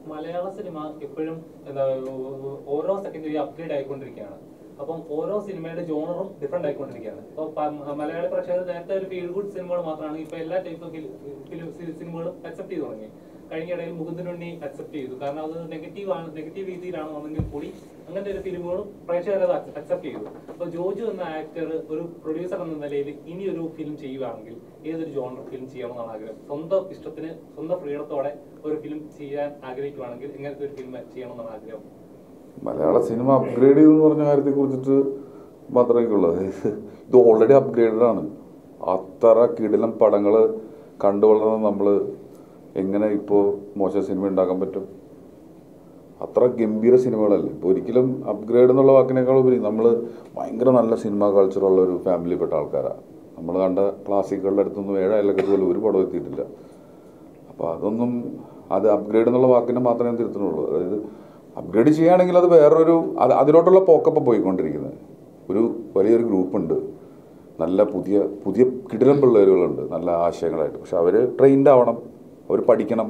മലയാള സിനിമ എപ്പോഴും എന്താ ഓ- ഓരോ സെക്കൻഡും അപ്ഗ്രേഡ് ആയിക്കൊണ്ടിരിക്കുകയാണ് അപ്പം ഓരോ സിനിമയുടെ ജോണറും ഡിഫറെന്റ് ആയിക്കൊണ്ടിരിക്കുകയാണ് ഇപ്പൊ പ- മലയാളി പ്രേക്ഷകർ നേരത്തെ ഒരു ഫീൽ ഗുഡ് സിനിമകൾ മാത്രമാണ് ഇപ്പൊ എല്ലാ ടൈപ്പ് ഫിലിം സിനിമകളും അക്സെപ്റ്റ് ചെയ്തു തുടങ്ങി കഴിഞ്ഞ ഇടയിൽ മുകുന്ദനുണ്ണി അക്സെപ്റ്റ് ചെയ്തു കാരണം അത് നെഗറ്റീവ് ആണ് നെഗറ്റീവ് രീതിയിലാണ് വന്നെങ്കിൽ കൂടി അങ്ങനത്തെ ഒരു ഫിലിമുകളും പ്രേക്ഷകർ അത് അക്സെപ്റ്റ് ചെയ്തു അപ്പൊ ജോജു എന്ന ആക്ടർ ഒരു പ്രൊഡ്യൂസർ എന്ന നിലയിൽ ഇനി ഒരു ഫിലിം ചെയ്യുകയാണെങ്കിൽ ഏതൊരു ജോണർ ഫിലിം ചെയ്യണമെന്നാണ് ആഗ്രഹം സ്വന്തം ഇഷ്ടത്തിന് സ്വന്തം ഫ്രീഡത്തോടെ ഒരു ഫിലിം ചെയ്യാൻ ആഗ്രഹിക്കുകയാണെങ്കിൽ ഇങ്ങനത്തെ ഒരു ഫിലിം ചെയ്യണമെന്നാണ് ആഗ്രഹം മലയാള സിനിമ അപ്ഗ്രേഡ് ചെയ്തെന്ന് പറഞ്ഞ കാര്യത്തെ കുറിച്ചിട്ട് മാത്രമേ എനിക്കുള്ളത് ഇത് ഓൾറെഡി അപ്ഗ്രേഡഡ് ആണ് അത്ര കിടിലം പടങ്ങൾ കണ്ടു വളർന്ന നമ്മൾ എങ്ങനെ ഇപ്പോൾ മോശം സിനിമ ഉണ്ടാക്കാൻ പറ്റും അത്ര ഗംഭീര സിനിമകളല്ലേ ഇപ്പോൾ ഒരിക്കലും അപ്ഗ്രേഡ് എന്നുള്ള വാക്കിനേക്കാൾ ഉപരി നമ്മൾ ഭയങ്കര നല്ല സിനിമ കൾച്ചറുള്ള ഒരു ഫാമിലിയിൽപ്പെട്ട ആൾക്കാരാണ് നമ്മൾ കണ്ട ക്ലാസിക്കുകളുടെ അടുത്തൊന്നും ഏഴ് അയലക്കത്ത് പോലും ഒരു പടം എത്തിയിട്ടില്ല അപ്പോൾ അതൊന്നും അത് അപ്ഗ്രേഡ് എന്നുള്ള വാക്കിനെ മാത്രമേ തിരുത്തുന്നുള്ളൂ അതായത് അപ്ഗ്രേഡ് ചെയ്യുകയാണെങ്കിൽ അത് വേറൊരു അത് അതിലോട്ടുള്ള പോക്കപ്പം പോയിക്കൊണ്ടിരിക്കുന്നത് ഒരു വലിയൊരു ഗ്രൂപ്പുണ്ട് നല്ല പുതിയ പുതിയ കിടിലം പിള്ളേരുകളുണ്ട് നല്ല ആശയങ്ങളായിട്ട് പക്ഷെ അവർ ട്രെയിൻഡ് ആവണം അവർ പഠിക്കണം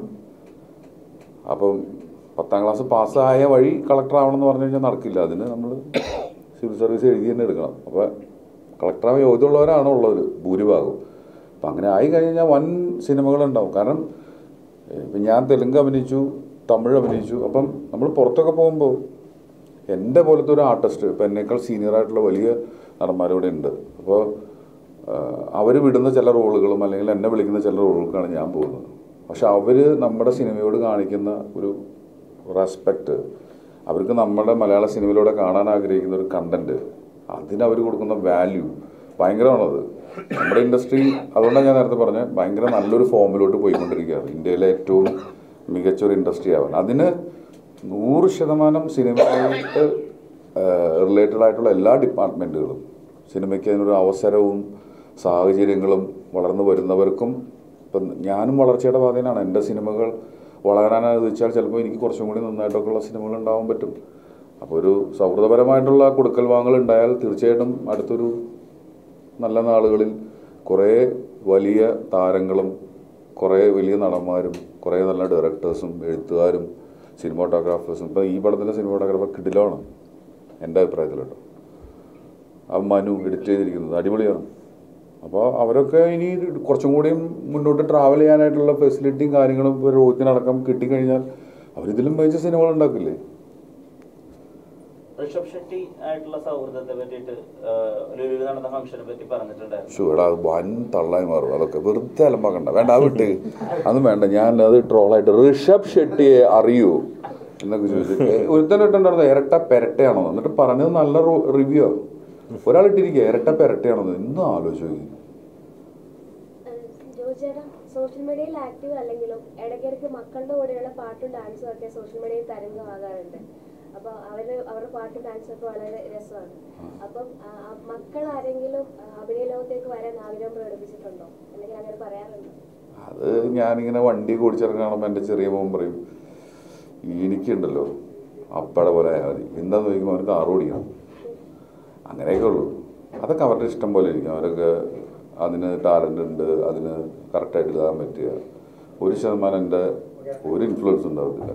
അപ്പം പത്താം ക്ലാസ് പാസ്സായ വഴി കളക്ടർ ആവണം എന്ന് പറഞ്ഞു കഴിഞ്ഞാൽ നടക്കില്ല അതിന് നമ്മൾ സിവിൽ സർവീസ് എഴുതി തന്നെ എടുക്കണം അപ്പോൾ കളക്ടറാവാൻ യോഗ്യമുള്ളവരാണ് ഉള്ളവർ ഭൂരിഭാഗവും അപ്പം അങ്ങനെ ആയി കഴിഞ്ഞാൽ വൻ സിനിമകളുണ്ടാവും കാരണം ഏഹ്, ഇപ്പം ഞാൻ തെലുങ്ക് അഭിനയിച്ചു തമിഴ് അഭിനയിച്ചു അപ്പം നമ്മൾ പുറത്തൊക്കെ പോകുമ്പോൾ എൻ്റെ പോലത്തെ ഒരു ആർട്ടിസ്റ്റ് ഇപ്പം എന്നേക്കാൾ സീനിയർ ആയിട്ടുള്ള വലിയ നടന്മാരിവിടെ ഉണ്ട് അപ്പോൾ അവർ വിടുന്ന ചില റോളുകളും അല്ലെങ്കിൽ എന്നെ വിളിക്കുന്ന ചില റോളുകൾക്കാണ് ഞാൻ പോകുന്നത് പക്ഷെ അവർ നമ്മുടെ സിനിമയോട് കാണിക്കുന്ന ഒരു റെസ്പെക്റ്റ് അവർക്ക് നമ്മുടെ മലയാള സിനിമയിലൂടെ കാണാൻ ആഗ്രഹിക്കുന്ന ഒരു കണ്ടന്റ് അതിന് അവർ കൊടുക്കുന്ന വാല്യൂ ഭയങ്കരമാണത് നമ്മുടെ ഇൻഡസ്ട്രി അതുകൊണ്ടാണ് ഞാൻ നേരത്തെ പറഞ്ഞത് ഭയങ്കര നല്ലൊരു ഫോമിലോട്ട് പോയിക്കൊണ്ടിരിക്കുകയാണ് ഇന്ത്യയിലെ ഏറ്റവും മികച്ച ഒരു ഇൻഡസ്ട്രി ആവാൻ അതിന് നൂറ് ശതമാനം സിനിമയായിട്ട് റിലേറ്റഡ് ആയിട്ടുള്ള എല്ലാ ഡിപ്പാർട്ട്മെൻറ്റുകളും സിനിമയ്ക്ക് അതിനൊരു അവസരവും സാഹചര്യങ്ങളും വളർന്നു വരുന്നവർക്കും ഇപ്പം ഞാനും വളർച്ചയുടെ പാതയിലാണ് എൻ്റെ സിനിമകൾ വളരാനായി വെച്ചാൽ ചിലപ്പോൾ എനിക്ക് കുറച്ചും കൂടി നന്നായിട്ടൊക്കെ ഉള്ള സിനിമകൾ ഉണ്ടാവാൻ പറ്റും അപ്പോൾ ഒരു സൗഹൃദപരമായിട്ടുള്ള കൊടുക്കൽ വാങ്ങൽ ഉണ്ടായാൽ തീർച്ചയായിട്ടും അടുത്തൊരു നല്ല നാളുകളിൽ കുറേ വലിയ താരങ്ങളും കുറേ വലിയ നടന്മാരും കുറേ നല്ല ഡയറക്ടേഴ്സും എഴുത്തുകാരും സിനിമാട്ടോഗ്രാഫേഴ്സും ഇപ്പോൾ ഈ പടത്തിൻ്റെ സിനിമാട്ടോഗ്രാഫർ കിടിലാണ് എൻ്റെ അഭിപ്രായത്തിൽ കേട്ടോ ആ മനു എഡിറ്റ് ചെയ്തിരിക്കുന്നത് അടിപൊളിയാണ് അപ്പോൾ അവരൊക്കെ ഇനി കുറച്ചും കൂടിയും മുന്നോട്ട് ട്രാവൽ ചെയ്യാനായിട്ടുള്ള ഫെസിലിറ്റിയും കാര്യങ്ങളും ഇപ്പോൾ രോഗത്തിനടക്കം കിട്ടിക്കഴിഞ്ഞാൽ അവരിതിലും മികച്ച സിനിമകൾ ഉണ്ടാക്കില്ലേ ഋഷഭ് ഷെട്ടി ആയിട്ടുള്ള സൗഹൃദത്തെ പറ്റിയിട്ട് ലുലുവിൽ നടന്ന ഫംഗ്ഷനെ പറ്റി പറഞ്ഞിട്ടുണ്ടായിരുന്നു ഷുവടാ അത് വൻ തള്ളായി മാറും അതൊക്കെ വെറുതെ അലമ്പാക്കണ്ട വേണ്ട അത് വിട്ട് അതും വേണ്ട ഞാൻ അത് ട്രോളായിട്ട് ഋഷഭ് ഷെട്ടിയെ അറിയൂ എന്നൊക്കെ ചോദിച്ചു ഒരുത്തൻ ഇട്ടുണ്ടായിരുന്നു ഇരട്ട പെരട്ടയാണോ എന്നിട്ട് പറഞ്ഞത് നല്ല റിവ്യൂ ഒരാൾ ഇട്ടിരിക്കുക ഇരട്ട പെരട്ടയാണോ ഇന്നും ആലോചിച്ചു നോക്കി ജോജേട്ടാ സോഷ്യൽ മീഡിയയിൽ ആക്റ്റീവ് അല്ലെങ്കിലും ഇടയ്ക്കിടയ്ക്ക് മക്കളുടെ കൂടെയുള്ള പാട്ടും ഡാൻസും ഒക്കെ സോഷ്യൽ മീഡിയയിൽ തരംഗമാകാറുണ്ട് അപ്പൊ അവര് അവരുടെ പാട്ടും ഡാൻസും ഒക്കെ വളരെ രസമാണ് അപ്പം ആ, ആ മക്കൾ ആരെങ്കിലും ആ, അഭിനയ ലോകത്തേക്ക് വരാൻ ആഗ്രഹം പ്രകടിപ്പിച്ചിട്ടുണ്ടോ അല്ലെങ്കിൽ അങ്ങനെ പറയാറുണ്ടോ അത് ഞാനിങ്ങനെ വണ്ടി ഓടിച്ചിറങ്ങുമ്പോൾ എൻ്റെ ചെറിയ മോൻ പറയും എനിക്കുണ്ടല്ലോ അപ്പടെ പോലെ ആയാൽ മതി എന്താന്ന് ചോദിക്കുമ്പോൾ അവർക്ക് കാറ് ഓടിക്കണം അങ്ങനെയൊക്കെ ഉള്ളൂ അതൊക്കെ അവരുടെ ഇഷ്ടം പോലെ ഇരിക്കും അവരൊക്കെ അതിന് ടാലൻ്റ് ഉണ്ട് അതിന് കറക്റ്റായിട്ട് എഴുതാൻ പറ്റുക ഒരു ശതമാനം എൻ്റെ ഒരു ഇൻഫ്ലുവൻസ് ഉണ്ടാവത്തില്ല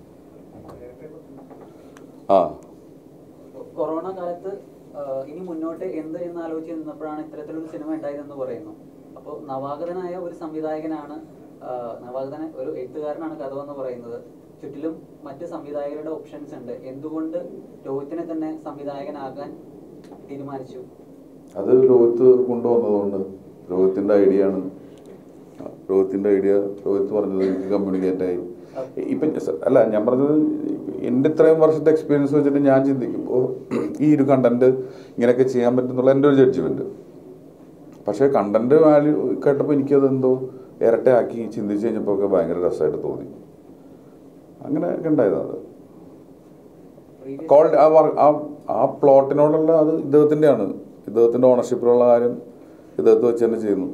ആ കൊറോണ കാലത്ത് ആ, ഇനി മുന്നോട്ട് എന്ത് എന്ന് ആലോചിച്ച് നിന്നപ്പോഴാണ് ഇത്തരത്തിലൊരു സിനിമ ഉണ്ടായതെന്ന് പറയുന്നു അപ്പോൾ നവാഗതനായ ഒരു സംവിധായകനാണ് ആ, നവാഗതന ഒരു എഴുത്തുകാരനാണ് കഥ എന്ന് പറയുന്നത് ചുറ്റിലും മറ്റ് സംവിധായകരുടെ ഓപ്ഷൻസ് ഉണ്ട് എന്തുകൊണ്ട് രോഹിത്തിനെ തന്നെ സംവിധായകനാകാൻ തീരുമാനിച്ചു അത് രോഹിത്ത് കൊണ്ടുവന്നതുകൊണ്ട് രോഹിത്തിൻ്റെ ഐഡിയ ആണ് രോഹിത്തിൻ്റെ ഐഡിയ രോഹിത്ത് പറഞ്ഞത് എനിക്ക് കമ്മ്യൂണിക്കേറ്റ് ആയി ഇപ്പം സ- അല്ല ഞാൻ പറഞ്ഞത് എൻ്റെ ഇത്രയും വർഷത്തെ എക്സ്പീരിയൻസ് വെച്ചിട്ട് ഞാൻ ചിന്തിക്കുമ്പോൾ ഈ ഒരു കണ്ടന്റ് ഇങ്ങനെയൊക്കെ ചെയ്യാൻ പറ്റുന്നുള്ള എൻ്റെ ഒരു ജഡ്ജ്മെൻറ്റ് പക്ഷേ കണ്ടന്റ് വാല്യൂ കേട്ടപ്പോൾ എനിക്കത് എന്തോ ഇരട്ടയാക്കി ചിന്തിച്ച് കഴിഞ്ഞപ്പോൾ ഒക്കെ ഭയങ്കര രസമായിട്ട് തോന്നി അങ്ങനെ ഒക്കെ ഉണ്ടായതാണ് കോൾ ആ വർ- ആ ആ പ്ലോട്ടിനോടുള്ള അത് ഇദ്ദേഹത്തിൻ്റെയാണ് ഇദ്ദേഹത്തിൻ്റെ ഓണർഷിപ്പിലുള്ള കാര്യം ഇദ്ദേഹത്തെ വെച്ച് തന്നെ ചെയ്യുന്നു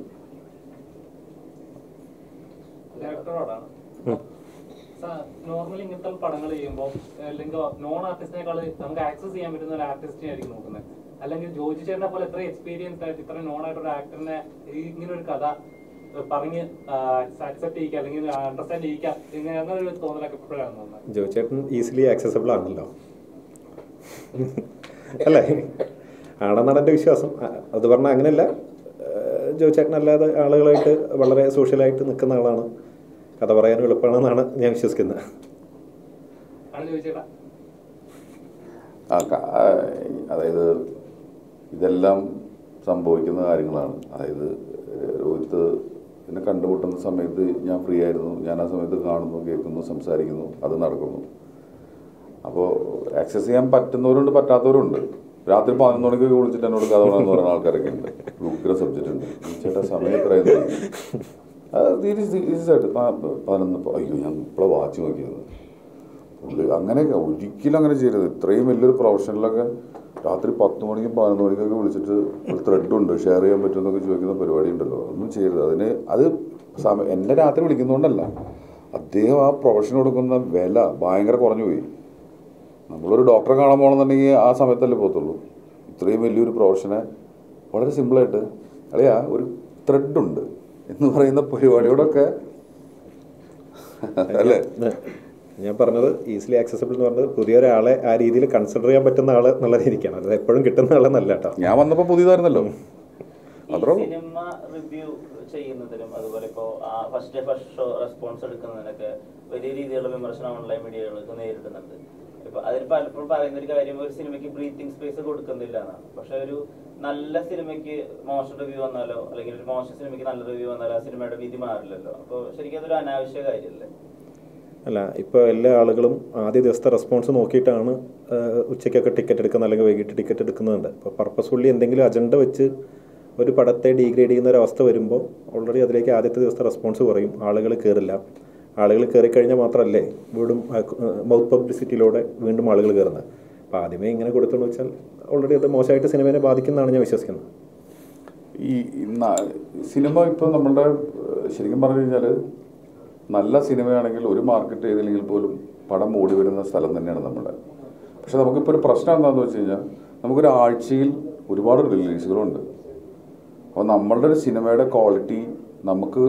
ഡയറക്ടറോടാണ് നോർമലി ഇങ്ങനത്തെ പടങ്ങൾ ചെയ്യുമ്പോൾ അല്ലെങ്കിൽ നോൺ ആർട്ടിസ്റ്റിനേക്കാൾ നമുക്ക് ആക്സസ് ചെയ്യാൻ പറ്റുന്ന ഒരു ആർട്ടിസ്റ്റിനെ ആയിരിക്കും നോക്കുന്നത് അല്ലെങ്കിൽ ജോജി ചേട്ടനെ പോലെ എത്ര എക്സ്പീരിയൻസ് ആയിട്ട് ഇത്ര നോൺ ആയിട്ട് ഒരു ആക്ടറിനെ ഇങ്ങനെ ഒരു കഥ പറഞ്ഞ് ആക്സെപ്റ്റ് ചെയ്യിക്കുക അല്ലെങ്കിൽ അണ്ടർസ്റ്റാൻഡ് ചെയ്യിക്കുക ഇങ്ങനെ അങ്ങനെ ഒരു തോന്നലൊക്കെ എപ്പോഴാണ് തോന്നുന്നത് ജോയിച്ചേട്ടൻ ഈസിലി ആക്സസബിൾ ആണല്ലോ അല്ലേ ആണെന്നാണ് എൻ്റെ വിശ്വാസം അ- അത് പറഞ്ഞാൽ അങ്ങനെയല്ല ഏഹ് ജോയിച്ചേട്ടൻ അല്ലാതെ ആളുകളായിട്ട് വളരെ സോഷ്യലായിട്ട് നിൽക്കുന്ന ആളാണ് കഥ പറയാനും എളുപ്പമാണെന്നാണ് ഞാൻ വിശ്വസിക്കുന്നത് ആണ് ചോദിച്ചേട്ടാ ആ ക- ആ, അതായത് ഇതെല്ലാം സംഭവിക്കുന്ന കാര്യങ്ങളാണ് അതായത് രോഹിത്ത് എന്നെ കണ്ടുമുട്ടുന്ന സമയത്ത് ഞാൻ ഫ്രീ ആയിരുന്നു ഞാൻ ആ സമയത്ത് കാണുന്നു കേൾക്കുന്നു സംസാരിക്കുന്നു അത് നടക്കുന്നു അപ്പോൾ ആക്സസ് ചെയ്യാൻ പറ്റുന്നവരുണ്ട് പറ്റാത്തവരുണ്ട് രാത്രി പതിനൊന്ന് മണിക്കൊക്കെ വിളിച്ചിട്ട് എന്നോട് കഥ പറയണമെന്ന് പറയുന്ന ആൾക്കാരൊക്കെ ഉണ്ട് ഉഗ്ര സബ്ജക്റ്റ് ഉണ്ട് ചേട്ടാ സമയം എത്രയായിരുന്നു അത് സീരിയസ് ആയിട്ട് പ- പതിനൊന്ന് പ- അയ്യോ ഞാൻ ഇപ്പോഴാണ് വാച്ച് നോക്കിയത് പുള്ളി അങ്ങനെയൊക്കെ ഒരിക്കലും അങ്ങനെ ചെയ്യരുത് ഇത്രയും വലിയൊരു പ്രൊഫഷനിലൊക്കെ രാത്രി പത്ത് മണിക്കും പതിനൊന്ന് മണിക്കൊക്കെ വിളിച്ചിട്ട് ഒരു ത്രെഡ് ഉണ്ട് ഷെയർ ചെയ്യാൻ പറ്റുമെന്നൊക്കെ ചോദിക്കുന്ന പരിപാടി ഉണ്ടല്ലോ ഒന്നും ചെയ്യരുത് അതിന് അത് സമയം എന്നെ രാത്രി വിളിക്കുന്നതുകൊണ്ടല്ല അദ്ദേഹം ആ പ്രൊഫഷൻ കൊടുക്കുന്ന വില ഭയങ്കര കുറഞ്ഞു പോയി നമ്മളൊരു ഡോക്ടറെ കാണാൻ പോകണമെന്നുണ്ടെങ്കിൽ ആ സമയത്തല്ലേ പോകത്തുള്ളൂ ഇത്രയും വലിയൊരു പ്രൊഫഷനെ വളരെ സിമ്പിളായിട്ട് അളിയാ ഒരു ത്രെഡ് ഉണ്ട് എന്ന് പറയുന്ന പരിപാടിയോടൊക്കെ അല്ലേ ഞാൻ പറഞ്ഞത് ഈസിലി ആക്സസബിൾ എന്ന് പറഞ്ഞത് പുതിയൊരാളെ ആ രീതിയിൽ കൺസിഡർ ചെയ്യാൻ പറ്റുന്ന ആൾ എന്നുള്ള രീതിക്കാണ് അത് എപ്പോഴും കിട്ടുന്ന ആളെന്നല്ല കേട്ടോ ഞാൻ വന്നപ്പോൾ പുതിയതായിരുന്നല്ലോ ഈ അത്രേ ഉള്ളൂ. സിനിമ റിവ്യൂ ചെയ്യുന്നതിനും അതുപോലെ ഇപ്പോ first day first show response എടുക്കുന്നതിനൊക്കെ വലിയ രീതിയിലുള്ള വിമർശനം ഓൺലൈൻ മീഡിയകൾക്ക് നേരിടുന്നുണ്ട് ഇപ്പൊ അതിൽ പലപ്പോഴും പറയുന്ന ഒരു കാര്യം ഒരു സിനിമയ്ക്ക് ബ്രീത്തിങ് സ്പേസ് കൊടുക്കുന്നില്ല എന്നാണ് പക്ഷെ ഒരു നല്ല സിനിമയ്ക്ക് മോശം റിവ്യൂ വന്നാലോ അല്ലെങ്കിൽ ഒരു മോശം സിനിമയ്ക്ക് നല്ല റിവ്യൂ വന്നാലോ ആ സിനിമയുടെ വിധി മാറില്ലല്ലോ അപ്പോൾ ശരിക്കും അതൊരു അനാവശ്യ കാര്യമല്ലേ അല്ല ഇപ്പോൾ എല്ലാ ആളുകളും ആദ്യ ദിവസത്തെ റെസ്പോൺസ് നോക്കിയിട്ടാണ് ഏഹ്, ഉച്ചയ്ക്കൊക്കെ ടിക്കറ്റ് എടുക്കുന്നത് അല്ലെങ്കിൽ വൈകിട്ട് ടിക്കറ്റ് എടുക്കുന്നുണ്ട് അപ്പോൾ പർപ്പസ്ഫുള്ളി എന്തെങ്കിലും അജണ്ട വെച്ച് ഒരു പടത്തെ ഡീഗ്രേഡ് ചെയ്യുന്ന ഒരു അവസ്ഥ വരുമ്പോൾ ഓൾറെഡി അതിലേക്ക് ആദ്യത്തെ ദിവസത്തെ റെസ്പോൺസ് കുറയും ആളുകൾ കയറില്ല ആളുകൾ കയറിക്കഴിഞ്ഞാൽ മാത്രമല്ലേ വീണ്ടും മൗത്ത് പബ്ലിസിറ്റിയിലൂടെ വീണ്ടും ആളുകൾ കയറുന്നത് അപ്പോൾ ആദ്യമേ ഇങ്ങനെ കൊടുത്തെന്ന് വെച്ചാൽ ഓൾറെഡി അത് മോശമായിട്ട് സിനിമയെ ബാധിക്കുന്നതാണ് ഞാൻ വിശ്വസിക്കുന്നത് ഈ ഇന്ന- സിനിമ ഇപ്പോൾ നമ്മളുടെ ഏഹ്, ശരിക്കും പറഞ്ഞു കഴിഞ്ഞാൽ നല്ല സിനിമയാണെങ്കിൽ ഒരു മാർക്കറ്റ് ചെയ്തില്ലെങ്കിൽ പോലും പടം ഓടി വരുന്ന സ്ഥലം തന്നെയാണ് നമ്മുടെ പക്ഷെ നമുക്കിപ്പോൾ ഒരു പ്രശ്നം എന്താണെന്ന് വെച്ച് കഴിഞ്ഞാൽ നമുക്കൊരു ആഴ്ചയിൽ ഒരുപാട് റിലീസുകളുണ്ട് അപ്പോൾ നമ്മളുടെ ഒരു സിനിമയുടെ ക്വാളിറ്റി നമുക്ക്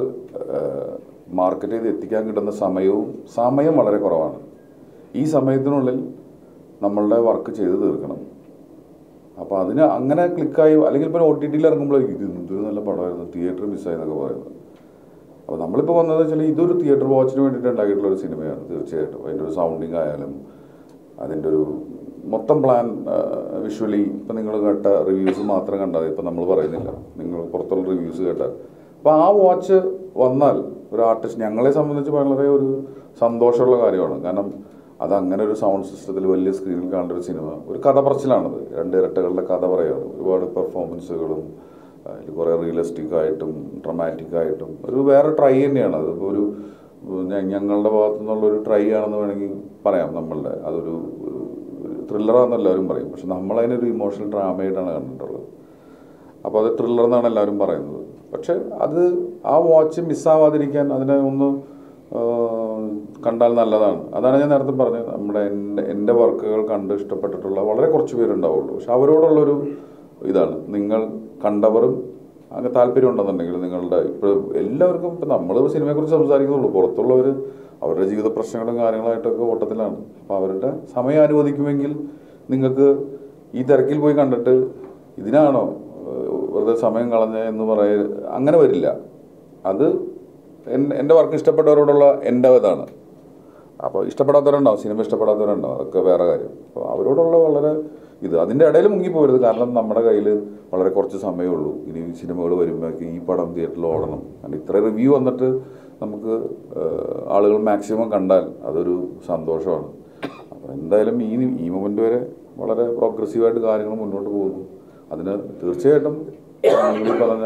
മാർക്കറ്റ് ചെയ്ത് എത്തിക്കാൻ കിട്ടുന്ന സമയവും സമയം വളരെ കുറവാണ് ഈ സമയത്തിനുള്ളിൽ നമ്മളുടെ വർക്ക് ചെയ്ത് തീർക്കണം അപ്പോൾ അതിന് അങ്ങനെ ക്ലിക്കായി അല്ലെങ്കിൽ ഇപ്പോൾ ഒ ടി ടിയിൽ ഇറങ്ങുമ്പോഴേക്കും ഇത് എന്തൊരു നല്ല പടമായിരുന്നു തിയേറ്റർ മിസ്സായി എന്നൊക്കെ പറയുന്നത് അപ്പോൾ നമ്മളിപ്പോൾ വന്നത് വെച്ചാൽ ഇതൊരു തിയേറ്റർ വാച്ചിന് വേണ്ടിയിട്ട് ഉണ്ടാക്കിയിട്ടുള്ള ഒരു സിനിമയാണ് തീർച്ചയായിട്ടും അതിൻ്റെ ഒരു സൗണ്ടിങ് ആയാലും അതിൻ്റെ ഒരു മൊത്തം പ്ലാൻ വിഷ്വലി ഇപ്പം നിങ്ങൾ കേട്ട റിവ്യൂസ് മാത്രം കണ്ടാൽ ഇപ്പം നമ്മൾ പറയുന്നില്ല നിങ്ങൾ പുറത്തുള്ള റിവ്യൂസ് കേട്ടാൽ അപ്പോൾ ആ വാച്ച് വന്നാൽ ഒരു ആർട്ടിസ്റ്റ് ഞങ്ങളെ സംബന്ധിച്ച് വളരെ ഒരു സന്തോഷമുള്ള കാര്യമാണ് കാരണം അത് അങ്ങനെ ഒരു സൗണ്ട് സിസ്റ്റത്തിൽ വലിയ സ്ക്രീനിൽ കാണേണ്ട ഒരു സിനിമ ഒരു കഥ പറച്ചിലാണത് രണ്ട് ഇരട്ടകളുടെ കഥ പറയുകയാണ് ഒരുപാട് പെർഫോമൻസുകളും അതിൽ കുറേ റിയലിസ്റ്റിക് ആയിട്ടും ഡ്രമാറ്റിക് ആയിട്ടും ഒരു വേറെ ട്രൈ തന്നെയാണ് അത് ഇപ്പോൾ ഒരു ഞ- ഞങ്ങളുടെ ഭാഗത്തു നിന്നുള്ള ഒരു ട്രൈ ആണെന്ന് വേണമെങ്കിൽ പറയാം നമ്മളുടെ അതൊരു ത്രില്ലറാണെന്ന് എല്ലാവരും പറയും പക്ഷെ നമ്മളതിനൊരു ഇമോഷണൽ ഡ്രാമയായിട്ടാണ് കണ്ടിട്ടുള്ളത് അപ്പോൾ അത് ത്രില്ലർ എന്നാണ് എല്ലാവരും പറയുന്നത് പക്ഷെ അത് ആ വാച്ച് മിസ്സാവാതിരിക്കാൻ അതിനെ ഒന്ന് ആ, കണ്ടാൽ നല്ലതാണ് അതാണ് ഞാൻ നേരത്തെ പറഞ്ഞത് നമ്മുടെ എൻ്റെ എൻ്റെ വർക്കുകൾ കണ്ട് ഇഷ്ടപ്പെട്ടിട്ടുള്ള വളരെ കുറച്ച് പേരുണ്ടാവുള്ളൂ പക്ഷെ അവരോടുള്ളൊരു ഇതാണ് നിങ്ങൾ കണ്ടവരും അങ്ങനെ താല്പര്യം ഉണ്ടെന്നുണ്ടെങ്കിൽ നിങ്ങളുടെ ഇപ്പോൾ എല്ലാവർക്കും ഇപ്പം നമ്മൾ സിനിമയെക്കുറിച്ച് സംസാരിക്കുന്നുള്ളൂ പുറത്തുള്ളവർ അവരുടെ ജീവിത പ്രശ്നങ്ങളും കാര്യങ്ങളായിട്ടൊക്കെ ഓട്ടത്തിലാണ് അപ്പോൾ അവരുടെ സമയം അനുവദിക്കുമെങ്കിൽ നിങ്ങൾക്ക് ഈ തിരക്കിൽ പോയി കണ്ടിട്ട് ഇതിനാണോ ഏഹ്, വെറുതെ സമയം കളഞ്ഞ എന്ന് പറയ അങ്ങനെ വരില്ല അത് എൻ- എൻ്റെ വർക്ക് ഇഷ്ടപ്പെട്ടവരോടുള്ള എൻ്റെ ഇതാണ് അപ്പോൾ ഇഷ്ടപ്പെടാത്തവരുണ്ടാവും സിനിമ ഇഷ്ടപ്പെടാത്തവരുണ്ടാവും അതൊക്കെ വേറെ കാര്യം അപ്പോൾ അവരോടുള്ള വളരെ ഇത് അതിൻ്റെ ഇടയിൽ മുങ്ങിപ്പോരുത് കാരണം നമ്മുടെ കയ്യിൽ വളരെ കുറച്ച് സമയമേ ഉള്ളൂ ഇനി സിനിമകൾ വരുമ്പോഴേക്ക് ഈ പടം തിയേറ്ററിൽ ഓടണം കാരണം ഇത്ര റിവ്യൂ വന്നിട്ട് നമുക്ക് ഏഹ്, ആളുകൾ മാക്സിമം കണ്ടാൽ അതൊരു സന്തോഷമാണ് അപ്പോൾ എന്തായാലും ഈ ഈ മൊമെൻ്റ് വരെ വളരെ പ്രോഗ്രസീവായിട്ട് കാര്യങ്ങൾ മുന്നോട്ട് പോകുന്നു അതിന് തീർച്ചയായിട്ടും നിങ്ങൾ പറഞ്ഞ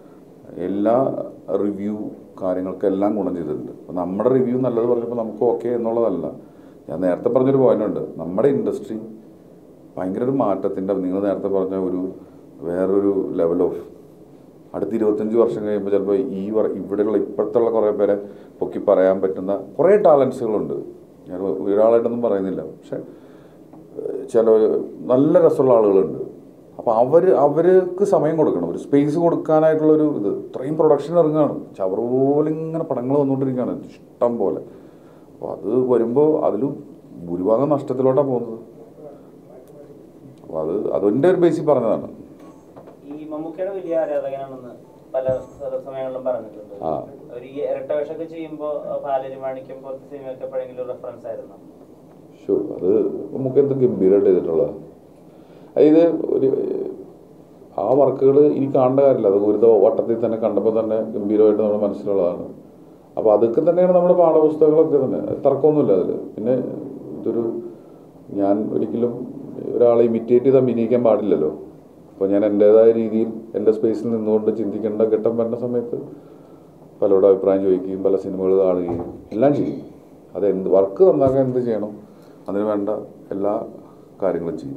എല്ലാ റിവ്യൂ കാര്യങ്ങൾക്കെല്ലാം ഗുണം ചെയ്തിട്ടുണ്ട് അപ്പോൾ നമ്മുടെ റിവ്യൂ നല്ലത് പറഞ്ഞപ്പോൾ നമുക്ക് ഓക്കെ എന്നുള്ളതല്ല ഞാൻ നേരത്തെ പറഞ്ഞൊരു പോയിന്റ് ഉണ്ട് നമ്മുടെ ഇൻഡസ്ട്രി ഭയങ്കര ഒരു മാറ്റത്തിൻ്റെ നിങ്ങൾ നേരത്തെ പറഞ്ഞ ഒരു വേറൊരു ലെവൽ ഓഫ് അടുത്ത ഇരുപത്തഞ്ച് വർഷം കഴിയുമ്പോൾ ചിലപ്പോൾ ഈ വർ ഇവിടെയുള്ള ഇപ്പോഴത്തുള്ള കുറേ പേരെ പൊക്കി പറയാൻ പറ്റുന്ന കുറേ ടാലൻസുകളുണ്ട് ഞാൻ ഒരാളായിട്ടൊന്നും പറയുന്നില്ല പക്ഷെ ചില നല്ല രസമുള്ള ആളുകളുണ്ട് അപ്പോൾ അവർ അവർക്ക് സമയം കൊടുക്കണം ഒരു സ്പേസ് കൊടുക്കാനായിട്ടുള്ളൊരു ഇത് ഇത്രയും പ്രൊഡക്ഷൻ ഇറങ്ങുകയാണ് ചവർ പോലെ ഇങ്ങനെ പടങ്ങൾ വന്നുകൊണ്ടിരിക്കുകയാണ് ഇഷ്ടം പോലെ അപ്പോൾ അത് വരുമ്പോൾ അതിലും ഭൂരിഭാഗം നഷ്ടത്തിലോട്ടാണ് പോകുന്നത് അപ്പോൾ അത് അതിൻ്റെ ഒരു ബേസിൽ പറഞ്ഞതാണ് ഈ മമ്മൂക്കയുടെ വലിയ ആരാധകനാണെന്ന് പല സ- സമയങ്ങളിലും പറഞ്ഞിട്ടുണ്ട് ആ. ഒരു ഈ ഇരട്ട വേഷമൊക്കെ ചെയ്യുമ്പോ പാലരി മാണിക്യം പോലത്തെ സിനിമയൊക്കെ എപ്പോഴെങ്കിലും റെഫറൻസ് ആയിരുന്നു ഷോ അത് നമുക്ക് എന്ത് ഗംഭീരമായിട്ട് ചെയ്തിട്ടുള്ളത് അതായത് ഒരു ആ വർക്കുകൾ ഇനി കാണേണ്ട കാര്യമില്ല അത് ഒരു ദ- വട്ടത്തിൽ തന്നെ കണ്ടപ്പോൾ തന്നെ ഗംഭീരമായിട്ട് നമ്മുടെ മനസ്സിലുള്ളതാണ് അപ്പോൾ അതൊക്കെ തന്നെയാണ് നമ്മുടെ പാഠപുസ്തകങ്ങളൊക്കെ തന്നെ അത് തർക്കമൊന്നുമില്ല അതിൽ പിന്നെ ഇതൊരു ഞാൻ ഒരിക്കലും ഒരാളെ ഇമിറ്റേറ്റ് ചെയ്ത് അഭിനയിക്കാൻ പാടില്ലല്ലോ അപ്പോൾ ഞാൻ എൻ്റേതായ രീതിയിൽ എൻ്റെ സ്പേസിൽ നിന്നുകൊണ്ട് ചിന്തിക്കേണ്ട ഘട്ടം വരുന്ന സമയത്ത് പലരോടും അഭിപ്രായം ചോദിക്കുകയും പല സിനിമകൾ കാണുകയും എല്ലാം ചെയ്യും അത് എന്ത് വർക്ക് നന്നാക്കാൻ എന്ത് ചെയ്യണം അതിന് വേണ്ട എല്ലാ കാര്യങ്ങളും ചെയ്യും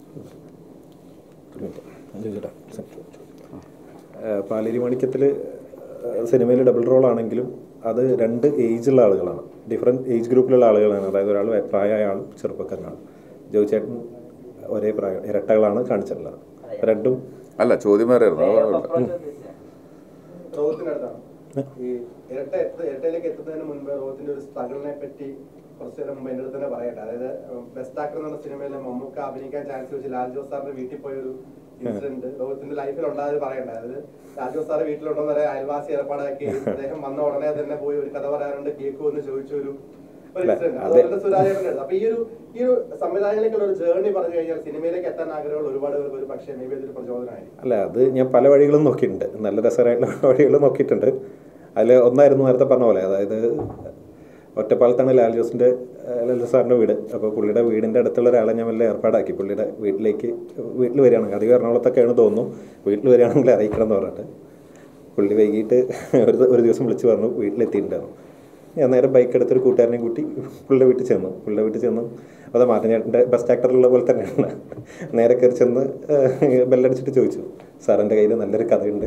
പാലേരി മാണിക്യത്തിൽ സിനിമയിൽ ഡബിൾ റോൾ ആണെങ്കിലും അത് രണ്ട് ഏജുള്ള ആളുകളാണ് ഡിഫറെൻറ്റ് ഏജ് ഗ്രൂപ്പിലുള്ള ആളുകളാണ് അതായത് ഒരാൾ പ്രായമായ ആളും ചെറുപ്പക്കാരനാണ് ജോയി ചേട്ടൻ ഒരേ പ്രായം ഇരട്ടകളാണ് കാണിച്ചിട്ടുള്ളത് രണ്ടും അല്ല ചോദ്യം വേറെ ആയിരുന്നു അത് കുഴപ്പമില്ല. Approach ഉദ്ദേശിച്ചത്. റോഹത്തിനടുത്താണ് ഈ ഇരട്ട എത്ത- ഇരട്ടയിലേക്ക് എത്തുന്നതിന് മുൻപ് റോഹത്തിന്റെ ഒരു സ്ട്രഗിളിനെ പറ്റി കുറച്ച് നേരം മുമ്പ് എൻ്റെ അടുത്ത് തന്നെ പറയട്ടെ അതായത് ബെസ്റ്റ് ആക്ടർ എന്ന സിനിമയിൽ മമ്മൂക്ക അഭിനയിക്കാൻ ചാൻസ് വെച്ച് ലാൽ ജോസ് സാറിന്റെ വീട്ടിൽ പോയ ഒരു ഇൻസിഡന്റ് റോഹത്തിന്റെ ലൈഫിൽ ഉണ്ടായത് പറയണ്ടേ അതായത് ലാൽ ജോസ് സാറ് വീട്ടിലുണ്ടെന്ന് വരെ അയൽവാസി ഏർപ്പാടാക്കി അദ്ദേഹം വന്ന ഉടനെ തന്നെ പോയി ഒരു കഥ പറയാനുണ്ട് കേൾക്കൂ എന്ന് ചോദിച്ച ഒരു ഒരു അല്ല, ഇൻസിഡന്റ് അതെ. അതുപോലെ സുരാജേട്ടൻ്റെ അടുത്ത് അപ്പൊ ഈ ഒരു ഈ ഒരു സംവിധായകനിലേക്കുള്ള ഒരു ജേർണി പറഞ്ഞു കഴിഞ്ഞാൽ സിനിമയിലേക്ക് എത്താൻ ആഗ്രഹമുള്ള ഒരുപാട് പേർക്ക് ഒരു പക്ഷേ മേ ബി അതൊരു പ്രചോദനമായിരിക്കും അല്ല അത് ഞാൻ പല വഴികളും നോക്കിയിട്ടുണ്ട് നല്ല രസകരമായിട്ടുള്ള വഴികൾ നോക്കിയിട്ടുണ്ട് അതിൽ ഒന്നായിരുന്നു നേരത്തെ പറഞ്ഞ പോലെ അതായത് ഒറ്റപ്പാലത്താണ് ലാൽ ജോസിൻ്റെ ലാൽ സാറിൻ്റെ വീട് അപ്പോൾ പുള്ളിയുടെ വീടിൻ്റെ അടുത്തുള്ള ഒരാളെ ഞാൻ വല്ല ഏർപ്പാടാക്കി പുള്ളിയുടെ വീട്ടിലേക്ക് വീട്ടിൽ വരികയാണെങ്കിൽ അധികം എറണാകുളത്തൊക്കെയാണ് തോന്നുന്നു വീട്ടിൽ വരികയാണെങ്കിൽ അറിയിക്കണം എന്ന് പറഞ്ഞിട്ട് പുള്ളി വൈകിട്ട് ഒരു ദ- ഒരു ദിവസം വിളിച്ച് പറഞ്ഞു വീട്ടിലെത്തിയിട്ടുണ്ടായിരുന്നു ഞാൻ നേരെ ബൈക്ക് എടുത്തൊരു കൂട്ടുകാരനെ കൂട്ടി പുള്ളിയുടെ വീട്ടിൽ ചെന്നു പുള്ളിയുടെ വീട്ടിൽ ചെന്നു അത് മാറ്റഞ്ഞേട്ടൻ്റെ ബെസ്റ്റ് ആക്ടറുള്ള പോലെ തന്നെയാണ് നേരെ കയറി ചെന്ന് ഏഹ്, ബെല്ലടിച്ചിട്ട് ചോദിച്ചു സാർ എൻ്റെ കയ്യിൽ നല്ലൊരു കഥയുണ്ട്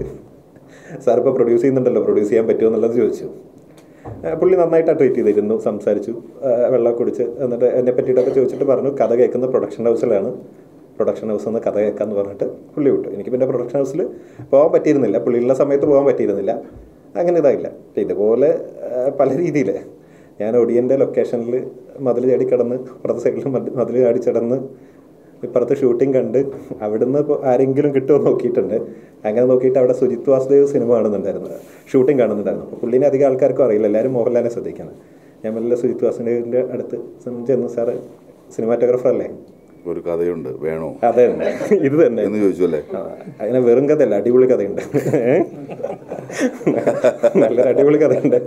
സാർ ഇപ്പോൾ പ്രൊഡ്യൂസ് ചെയ്യുന്നുണ്ടല്ലോ പ്രൊഡ്യൂസ് ചെയ്യാൻ പറ്റുമോ എന്നുള്ളത് ചോദിച്ചു ഏഹ്, പുള്ളി നന്നായിട്ടാണ് ട്രീറ്റ് ചെയ്തിരുന്നു സംസാരിച്ചു ഏഹ്, വെള്ളമൊക്കെ കുടിച്ച് എന്നിട്ട് എന്നെ പറ്റിയിട്ടൊക്കെ ചോദിച്ചിട്ട് പറഞ്ഞു കഥ കേൾക്കുന്നത് പ്രൊഡക്ഷൻ ഹൗസിലാണ് പ്രൊഡക്ഷൻ ഹൗസിൽ നിന്ന് കഥ കേൾക്കാമെന്ന് പറഞ്ഞിട്ട് പുള്ളി വിട്ടു എനിക്ക് പിന്നെ പ്രൊഡക്ഷൻ ഹൗസിൽ പോകാൻ പറ്റിയിരുന്നില്ല പുള്ളിയുള്ള സമയത്ത് പോകാൻ പറ്റിയിരുന്നില്ല അങ്ങനെ ഇതായില്ല അപ്പം ഇതുപോലെ ആ, പല രീതിയിൽ ഞാൻ ഒടിയൻ്റെ ലൊക്കേഷനിൽ മതിൽ ചാടി കിടന്ന് അപ്പുറത്തെ സൈഡിൽ മതിൽ ചാടി കിടന്ന് ഇപ്പുറത്ത് ഷൂട്ടിംഗ് കണ്ട് അവിടുന്ന് ഇപ്പോൾ ആരെങ്കിലും കിട്ടുമോ എന്ന് നോക്കിയിട്ടുണ്ട് അങ്ങനെ നോക്കിയിട്ട് അവിടെ സുജിത് വാസുദേവ് സിനിമ കാണുന്നുണ്ടായിരുന്നു ഷൂട്ടിംഗ് കാണുന്നുണ്ടായിരുന്നു അപ്പോൾ പുള്ളിനെ അധികം ആൾക്കാർക്കും അറിയില്ല എല്ലാവരും മോഹൻലാലിനെ ശ്രദ്ധിക്കണം ഞാൻ മെല്ലെ സുജിത് വാസുദേവിൻ്റെ അടുത്ത് ചെന്ന് സാറ് സിനിമാറ്റോഗ്രാഫർ അല്ലേ ഒരു കഥയുണ്ട് വേണോ അതെ തന്നെ ഇത് തന്നെ എന്ന് ചോദിച്ചു അല്ലേ ആ, അങ്ങനെ വെറും കഥയല്ല അടിപൊളി കഥയുണ്ട് ഏ? നല്ലൊരു അടിപൊളി കഥയുണ്ട്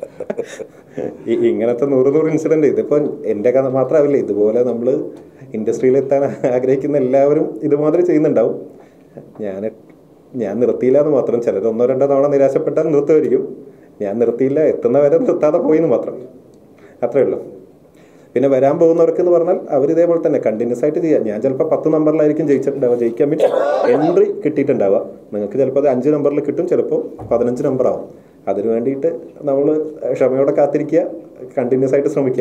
ഈ- ഇങ്ങനത്തെ നൂറ് നൂറ് ഇൻസിഡന്റ് ഇതിപ്പോ എൻ്റെ കഥ മാത്രമാവില്ല ഇതുപോലെ നമ്മൾ ഇൻഡസ്ട്രിയിൽ എത്താൻ ആഗ്രഹിക്കുന്ന എല്ലാവരും ഇതുമാതിരി ചെയ്യുന്നുണ്ടാവും ഞാൻ ഞാൻ നിർത്തിയില്ല എന്ന് മാത്രം ചിലർ ഒന്നോ രണ്ടോ തവണ നിരാശപ്പെട്ടാൽ നിർത്തുമായിരിക്കും ഞാൻ നിർത്തിയില്ല എത്തുന്ന വരെ നിർത്താതെ പോയി എന്ന് മാത്രം അത്രേ ഉള്ളൂ പിന്നെ വരാൻ പോകുന്നവർക്ക് എന്ന് പറഞ്ഞാൽ അവർ ഇതേപോലെ തന്നെ കണ്ടിന്യൂസ് ആയിട്ട് ചെയ്യാം ഞാൻ ചിലപ്പോൾ പത്ത് നമ്പറിലായിരിക്കും ജയിച്ചിട്ടുണ്ടാവുക ജയിക്കാൻ മീൻസ് എൻട്രി കിട്ടിയിട്ടുണ്ടാവുക നിങ്ങൾക്ക് ചിലപ്പോൾ അത് അഞ്ച് നമ്പറിൽ കിട്ടും ചിലപ്പോൾ പതിനഞ്ച് നമ്പർ ആവും അതിന് വേണ്ടിയിട്ട് നമ്മൾ ക്ഷമയോടെ കാത്തിരിക്കുക കണ്ടിന്യൂസ് ആയിട്ട് ശ്രമിക്കുക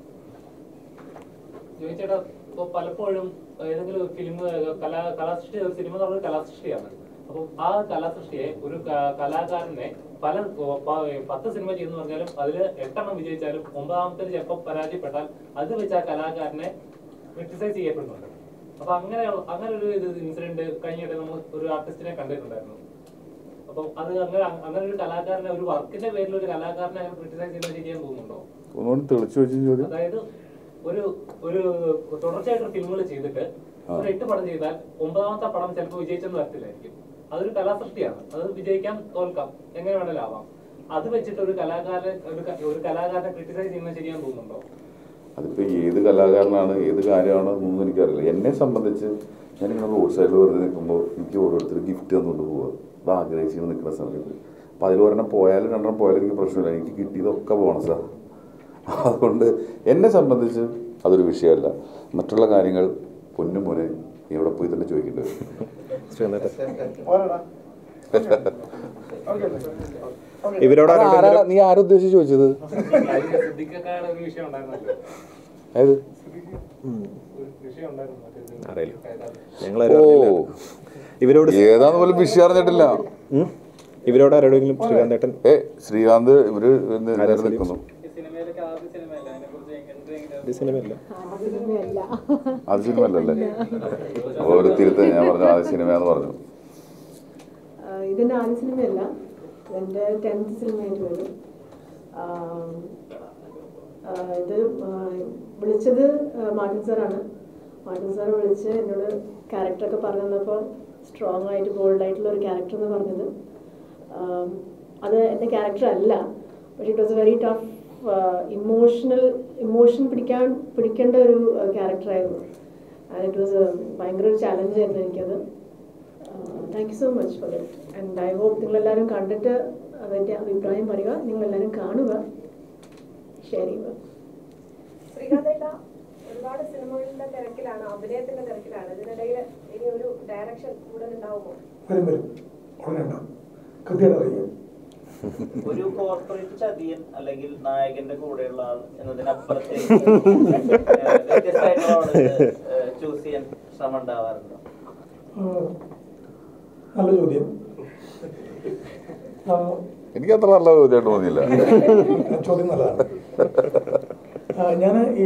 ചോദിച്ചേട്ടാ ഇപ്പൊ പലപ്പോഴും ഏതെങ്കിലും ഫിലിം കലാ കലാസൃഷ്ടി ഒരു സിനിമ എന്ന് പറഞ്ഞത് കലാസൃഷ്ടിയാണ് അപ്പം ആ കലാസൃഷ്ടിയെ ഒരു ക- കലാകാരനെ പല ഓ, പ- പത്ത് സിനിമ ചെയ്യുന്നു പറഞ്ഞാലും അതിൽ എട്ടെണ്ണം വിജയിച്ചാലും ഒമ്പതാമത്തെ ചിലപ്പോൾ പരാജയപ്പെട്ടാൽ അത് വെച്ച് ആ കലാകാരനെ ക്രിട്ടിസൈസ് ചെയ്യപ്പെടുന്നുണ്ട് അപ്പൊ അങ്ങനെ അങ്ങനെ ഒരു ഇത് ഇൻസിഡന്റ് കഴിഞ്ഞിട്ട് നമ്മൾ ഒരു ആർട്ടിസ്റ്റിനെ കണ്ടിട്ടുണ്ടായിരുന്നു അപ്പം അത് അങ്ങനെ അങ്ങനെ ഒരു കലാകാരനെ ഒരു വർക്കിന്റെ പേരിൽ ഒരു കലാകാരനെ അങ്ങനെ ക്രിട്ടിസൈസ് ചെയ്യുന്നത് ശരിയാന്ന് തോന്നുന്നുണ്ടോ ഒന്നുകൂടി തെളിച്ചു വെച്ച ചോദ്യം അതായത് ഒരു ഒരു തുടർച്ചയായിട്ട് ഫിലിമുകൾ ചെയ്തിട്ട് ഒരു എട്ട് പടം ചെയ്താൽ ഒമ്പതാമത്തെ പടം ചിലപ്പോൾ വിജയിച്ചെന്ന് വരത്തില്ലായിരിക്കും അതൊരു കലാസൃഷ്ടിയാണ് അത് വിജയിക്കാം തോൽക്കാം എങ്ങനെ വേണേലും ആവാം അത് വെച്ചിട്ട് ഒരു കലാകാരൻ ഒരു ക- ഒരു കലാകാരനെ ക്രിട്ടിസൈസ് ചെയ്യുന്നത് ശരിയാന്ന് തോന്നുന്നുണ്ടോ അതിപ്പോൾ ഏത് കലാകാരനാണ് ഏത് കാര്യമാണ് എന്നൊന്നും എനിക്കറിയില്ല എന്നെ സംബന്ധിച്ച് ഞാനിങ്ങനെ റോഡ് സൈഡിൽ വെറുതെ നിൽക്കുമ്പോൾ എനിക്ക് ഓരോരുത്തർ ഗിഫ്റ്റ് തന്നുകൊണ്ട് പോവുക അത് ആഗ്രഹിച്ച് നിൽക്കുന്ന സമയത്ത് അപ്പോൾ അതിൽ ഒരെണ്ണം പോയാലും രണ്ടെണ്ണം പോയാലും എനിക്ക് പ്രശ്നമില്ല എനിക്ക് കിട്ടിയതൊക്കെ ബോണസാണ് അതുകൊണ്ട് എന്നെ സംബന്ധിച്ച് അതൊരു വിഷയമല്ല മറ്റുള്ള കാര്യങ്ങൾ പൊന്നും മോനെ നീ അവിടെ പോയി തന്നെ ചോദിക്കേണ്ടി വരും ശ്രീനാഥൻ പോരാടാ ഇവരോട് അത് ആരെങ്കിലും ആരാ- നീ ആരുദ്ദേശിച്ച് ചോദിച്ചത് സിദ്ദിഖൊക്കെ ഒരു വിഷയം ഉണ്ടായിരുന്നല്ലോ ഏത് ഒരു വിഷയം വിഷയം ഉണ്ടായിരുന്നു മറ്റേ അറിയില്ല. കൈതാ- ഞങ്ങളാരും ഓ അറിഞ്ഞില്ല. ഇവരോട് ഏതാന്ന് പോലും വിഷയം അറിഞ്ഞിട്ടില്ല ഉം? ഇവരോട് ആരോടെങ്കിലും ശ്രീകാന്തേട്ടൻ ഏ ശ്രീകാന്ത് ഇവര് നേരെ നിൽക്കുന്നു ഈ സിനിമയല്ല അത് സിനിമ അല്ലല്ലേ അപ്പൊ ഒരു തിരുത്ത ഞാൻ പറഞ്ഞു ആ സിനിമയാന്ന് പറഞ്ഞു ആഹ് ഇതെന്റെ ആദ്യ സിനിമയല്ല എൻ്റെ ടെൻത്ത് സിനിമയായിട്ട് വരും ആം, ആഹ് ഇത് ആഹ് വിളിച്ചത് ആഹ് മാർട്ടിൻ സാറാണ് മാർട്ടിൻ സാർ വിളിച്ച് എന്നോട് ക്യാരക്ടറൊക്കെ പറഞ്ഞു തന്നപ്പോൾ സ്ട്രോങ് ആയിട്ട് ബോൾഡ് ആയിട്ടുള്ള ഒരു ക്യാരക്ടർ എന്ന് പറഞ്ഞത് ആം, അത് എൻ്റെ ക്യാരക്ടർ അല്ല പക്ഷേ it was very tough emotional emotion പിടിക്കാൻ പിടിക്കേണ്ട ഒരു ക്യാരക്ടറായിരുന്നു ആൻഡ് ഇറ്റ് വാസ് ഭയങ്കര ഒരു ചാലഞ്ചായിരുന്നു എനിക്കത് thank you so much for it and I hope നിങ്ങളെല്ലാവരും കണ്ടിട്ട് അതിൻ്റെ അഭിപ്രായം പറയുക നിങ്ങളെല്ലാവരും കാണുക ഷെയർ ചെയ്യുക ശ്രീകാന്തേട്ട ഒരുപാട് സിനിമകളുടെ തിരക്കിലാണ് അഭിനയത്തിന്റെ തിരക്കിലാണ് ഇതിനിടയിൽ ഇനി ഒരു ഡയറക്ഷൻ കൂടുതൽ ഉണ്ടാവുമോ വരും വരും ഉടനെ ഉണ്ടാവും കൃത്യമായിട്ട് അറിയാം ഒരു കോർപ്പറേറ്റ് ചതിയൻ അല്ലെങ്കിൽ നായകന്റെ കൂടെയുള്ള ആൾ എന്നതിനപ്പുറത്തേക്ക് ഏഹ്, വ്യത്യസ്തമായിട്ടുള്ള ആളുകൾ ചൂസ് ചെയ്യാൻ ശ്രമം ഉണ്ടാവാറുണ്ടോ ആ, നല്ല ചോദ്യം എനിക്ക് അത്ര നല്ല ചോദ്യമായിട്ട് തോന്നിയില്ല ചോദ്യം നല്ലതാണ് ഞാൻ ഈ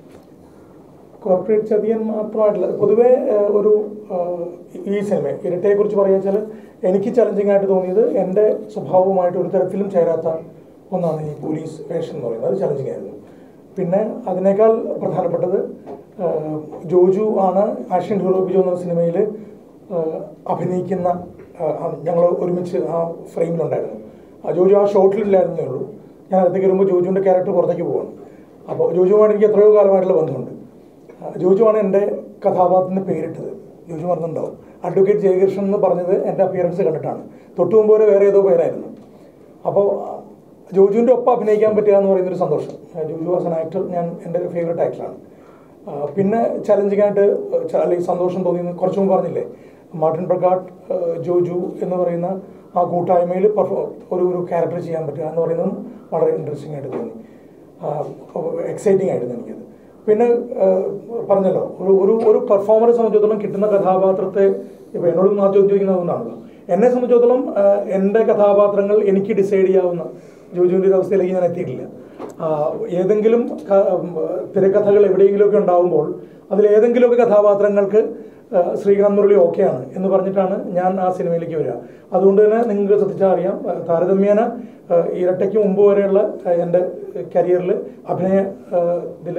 കോർപ്പറേറ്റ് ചതിയൻ മാത്രമായിട്ടില്ല പൊതുവേ ആ, ഒരു ആ, ഈ സിനിമ ഇരട്ടയെക്കുറിച്ച് പറയുക വെച്ചാൽ എനിക്ക് ചലഞ്ചിങ് ആയിട്ട് തോന്നിയത് എൻ്റെ സ്വഭാവവുമായിട്ട് ഒരു തരത്തിലും ചേരാത്ത ഒന്നാണ് ഈ പോലീസ് വേഷം എന്ന് പറയുന്നത് അത് ചലഞ്ചിങ് ആയിരുന്നു പിന്നെ അതിനേക്കാൾ പ്രധാനപ്പെട്ടത് ആ, ജോജു ആണ് ആഷ്യൻ ഹീറോ ബിജു എന്ന സിനിമയിൽ അഭിനയിക്കുന്ന ഞങ്ങൾ ഒരുമിച്ച് ആ ഫ്രെയിമിലുണ്ടായിരുന്നു ആ ജോജു ആ ഷോട്ടിലില്ലായിരുന്നേ ഉള്ളൂ ഞാൻ അകത്തേക്ക് വരുമ്പോൾ ജോജുവിൻ്റെ ക്യാരക്ടർ പുറത്തേക്ക് പോവാണ് അപ്പോൾ ജോജുവുമായിട്ട് എനിക്ക് എത്രയോ കാലമായിട്ടുള്ള ബന്ധമുണ്ട് ആ, ജോജുവാണ് എൻ്റെ കഥാപാത്രത്തിന് പേരിട്ടത് ജോജു പറഞ്ഞിട്ടുണ്ടാവും അഡ്വക്കേറ്റ് ജയകൃഷ്ണൻ എന്ന് പറഞ്ഞത് എൻ്റെ അപ്പിയറൻസ് കണ്ടിട്ടാണ് തൊട്ടു മുമ്പ് വരെ വേറെ ഏതോ പേരായിരുന്നു അപ്പോൾ ജോജുവിൻ്റെ ഒപ്പം അഭിനയിക്കാൻ പറ്റുക എന്ന് പറയുന്നൊരു സന്തോഷം ആ, ജോജു വാസ് ആൻ ആക്ടർ ഞാൻ എൻ്റെ ഒരു ഫേവറേറ്റ് ആക്ടറാണ് ആ, പിന്നെ ചലഞ്ചിങ് ആയിട്ട് ച- അല്ലെങ്കിൽ സന്തോഷം തോന്നിയെന്ന് കുറച്ച് മുമ്പ് പറഞ്ഞില്ലേ മാർട്ടിൻ പ്രകാട്ട് ആ, ജോജു എന്ന് പറയുന്ന ആ കൂട്ടായ്മയിൽ പെർഫോ ഒരു ഒരു ക്യാരക്ടർ ചെയ്യാൻ പറ്റുക എന്ന് പറയുന്നതും വളരെ ഇൻട്രസ്റ്റിംഗ് ആയിട്ട് തോന്നി എക്സൈറ്റിംഗ് ആയിരുന്നു എനിക്കത് പിന്നെ ആ, പറഞ്ഞല്ലോ ഒരു ഒരു ഒരു പെർഫോമറെ സംബന്ധിച്ചിടത്തോളം കിട്ടുന്ന കഥാപാത്രത്തെ ഇപ്പോൾ എന്നോടും ആ ചോദ്യം ചോദിക്കുന്നതുകൊണ്ടാണല്ലോ എന്നെ സംബന്ധിച്ചിടത്തോളം ആ, എൻ്റെ കഥാപാത്രങ്ങൾ എനിക്ക് ഡിസൈഡ് ചെയ്യാവുന്ന ജോജുവിൻ്റെ ഒരു അവസ്ഥയിലേക്ക് ഞാൻ എത്തിയിട്ടില്ല ആ, ഏതെങ്കിലും ക- ഉം, തിരക്കഥകൾ എവിടെയെങ്കിലുമൊക്കെ ഉണ്ടാവുമ്പോൾ അതിലേതെങ്കിലുമൊക്കെ കഥാപാത്രങ്ങൾക്ക് ആ, ശ്രീകാന്ത് മുരളി ഓക്കെയാണ് എന്ന് പറഞ്ഞിട്ടാണ് ഞാൻ ആ സിനിമയിലേക്ക് വരിക അതുകൊണ്ട് തന്നെ നിങ്ങൾക്ക് ശ്രദ്ധിച്ചാൽ അറിയാം ആ, താരതമ്യേന ആ, ഇരട്ടയ്ക്ക് മുമ്പ് വരെയുള്ള ആ, എൻ്റെ കരിയറിൽ അഭിനയ ഇതിൽ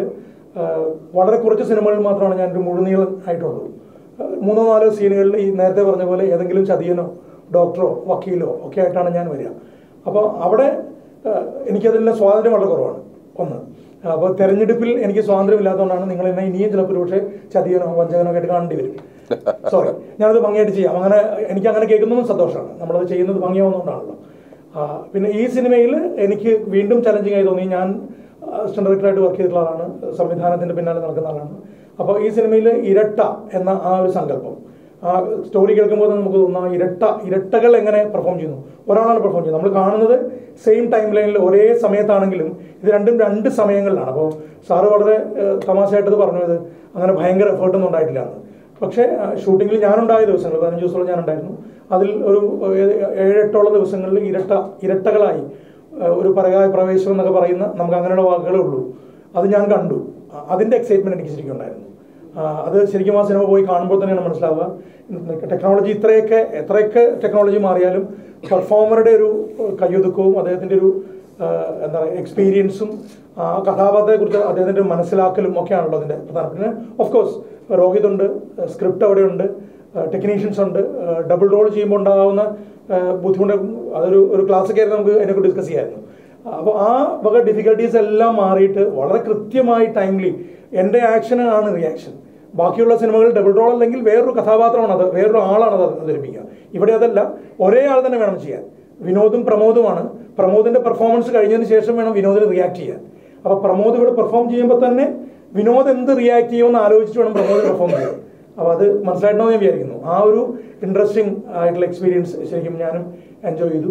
വളരെ കുറച്ച് സിനിമകളിൽ മാത്രമാണ് ഞാൻ ഒരു മുഴുനീളം ആയിട്ടുള്ളൂ ആ, മൂന്നോ നാലോ സീനുകളിൽ ഈ നേരത്തെ പറഞ്ഞ പോലെ ഏതെങ്കിലും ചതിയനോ ഡോക്ടറോ വക്കീലോ ഒക്കെ ആയിട്ടാണ് ഞാൻ വരിക അപ്പോൾ അവിടെ ആ, എനിക്കതിനുള്ള സ്വാതന്ത്ര്യം വളരെ കുറവാണ് ഒന്ന് അപ്പോൾ തെരഞ്ഞെടുപ്പിൽ എനിക്ക് സ്വാതന്ത്ര്യം ഇല്ലാത്തതുകൊണ്ടാണ് നിങ്ങൾ എന്നെ ഇനിയും ചിലപ്പോൾ പക്ഷേ ചതിയനോ വഞ്ചകനോ ഒക്കെ ആയിട്ട് കാണേണ്ടി വരും സോറി ഞാനത് ഭംഗിയായിട്ട് ചെയ്യാം അങ്ങനെ എനിക്ക് അങ്ങനെ കേൾക്കുന്നതും സന്തോഷമാണ് നമ്മളത് ചെയ്യുന്നത് ഭംഗിയാവുന്നതുകൊണ്ടാണല്ലോ ആ, പിന്നെ ഈ സിനിമയിൽ എനിക്ക് വീണ്ടും ചലഞ്ചിങ് ആയി തോന്നി ഞാൻ അസിസ്റ്റന്റ് ഡയറക്ടറായിട്ട് വർക്ക് ചെയ്തിട്ടുള്ള ആളാണ് സംവിധാനത്തിന്റെ പിന്നാലെ നടക്കുന്ന ആളാണ് അപ്പോൾ ഈ സിനിമയിൽ ഇരട്ട എന്ന ആ ഒരു സങ്കല്പം ആ സ്റ്റോറി കേൾക്കുമ്പോൾ തന്നെ നമുക്ക് തോന്നുന്നു ആ ഇരട്ട ഇരട്ടകൾ എങ്ങനെ പെർഫോം ചെയ്യുന്നു ഒരാളാണ് പെർഫോം ചെയ്യുന്നത് നമ്മൾ കാണുന്നത് സെയിം ടൈം ലൈനിൽ ഒരേ സമയത്താണെങ്കിലും ഇത് രണ്ടും രണ്ട് സമയങ്ങളിലാണ് അപ്പോൾ സാറ് വളരെ ഏഹ്, തമാശയായിട്ടത് പറഞ്ഞു ഇത് അങ്ങനെ ഭയങ്കര എഫേർട്ടൊന്നും ഉണ്ടായിട്ടില്ല എന്ന് പക്ഷേ ഷൂട്ടിങ്ങിൽ ഞാനുണ്ടായ ദിവസങ്ങൾ പതിനഞ്ച് ദിവസത്തോളം ഞാനുണ്ടായിരുന്നു അതിൽ ഒരു ഏഴ് ഏഴെട്ടോളം ദിവസങ്ങളിൽ ഇരട്ട ഇരട്ടകളായി ഏഹ്, ഒരു പരകായ പ്രവേശം എന്നൊക്കെ പറയുന്ന നമുക്ക് അങ്ങനെയുള്ള വാക്കുകളേ ഉള്ളൂ അത് ഞാൻ കണ്ടു അ- അതിൻ്റെ എക്സൈറ്റ്മെൻറ്റ് എനിക്ക് ശരിക്കും ഉണ്ടായിരുന്നു ആ, അത് ശരിക്കും ആ സിനിമ പോയി കാണുമ്പോൾ തന്നെയാണ് മനസ്സിലാവുക ടെക്നോളജി ഇത്രയൊക്കെ എത്രയൊക്കെ ടെക്നോളജി മാറിയാലും പെർഫോമറുടെ ഒരു കയ്യൊതുക്കവും അദ്ദേഹത്തിൻ്റെ ഒരു ആ, എന്താ പറയുക എക്സ്പീരിയൻസും ആ കഥാപാത്രത്തെക്കുറിച്ച് അദ്ദേഹത്തിൻ്റെ ഒരു മനസ്സിലാക്കലും ഒക്കെയാണല്ലോ അതിൻ്റെ പ്രധാന പിന്നെ ഓഫ് കോഴ്സ് രോഹിത് ഉണ്ട് സ്ക്രിപ്റ്റ് അവിടെയുണ്ട് ടെക്നീഷ്യൻസ് ഉണ്ട് ഡബിൾ റോൾ ചെയ്യുമ്പോൾ ഉണ്ടാകുന്ന ആ, ബുദ്ധിമുട്ട് അതൊരു ഒരു ക്ലാസ്സൊക്കെ ആയിരുന്നു നമുക്ക് അതിനെക്കുറിച്ച് ഡിസ്കസ് ചെയ്യാമായിരുന്നു അപ്പോൾ ആ വക ഡിഫിക്കൽട്ടീസ് എല്ലാം മാറിയിട്ട് വളരെ കൃത്യമായി ടൈംലി എൻ്റെ ആക്ഷനാണ് റിയാക്ഷൻ ബാക്കിയുള്ള സിനിമകൾ ഡബിൾ റോൾ അല്ലെങ്കിൽ വേറൊരു കഥാപാത്രമാണ് അത് വേറൊരു ആളാണ് അത് അവതരിപ്പിക്കുക ഇവിടെ അതല്ല ഒരേ ആൾ തന്നെ വേണം ചെയ്യാൻ വിനോദും പ്രമോദുമാണ് പ്രമോദിന്റെ പെർഫോമൻസ് കഴിഞ്ഞതിന് ശേഷം വേണം വിനോദിന് റിയാക്ട് ചെയ്യാൻ അപ്പോൾ പ്രമോദ് ഇവിടെ പെർഫോം ചെയ്യുമ്പോൾ തന്നെ വിനോദ് എന്ത് റിയാക്ട് ചെയ്യുമെന്ന് ആലോചിച്ചിട്ട് വേണം പ്രമോദ് പെർഫോം ചെയ്യാൻ അപ്പോൾ അത് മനസ്സിലായിട്ടോ ഞാൻ വിചാരിക്കുന്നു ആ ഒരു ഇൻട്രസ്റ്റിംഗ് ആയിട്ടുള്ള എക്സ്പീരിയൻസ് ശരിക്കും ഞാനും എൻജോയ് ചെയ്തു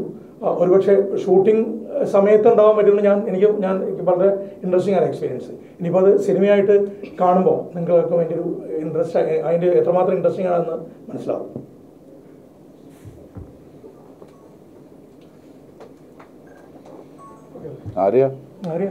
ആ, ഒരുപക്ഷെ ഷൂട്ടിംഗ് സമയത്ത് ഉണ്ടാവാൻ പറ്റുമെന്ന് ഞാൻ എനിക്ക് ഞാൻ എനിക്ക് വളരെ ഇൻട്രസ്റ്റിംഗ് ആണ് എക്സ്പീരിയൻസ് ഇനിയിപ്പോൾ അത് സിനിമയായിട്ട് കാണുമ്പോൾ നിങ്ങൾക്ക് അതിൻ്റെ ഒരു ഇൻട്രസ്റ്റ് അതിൻ്റെ എത്രമാത്രം ഇൻട്രസ്റ്റിംഗ് ആണെന്ന് മനസ്സിലാവും ആര്യ അറിയാം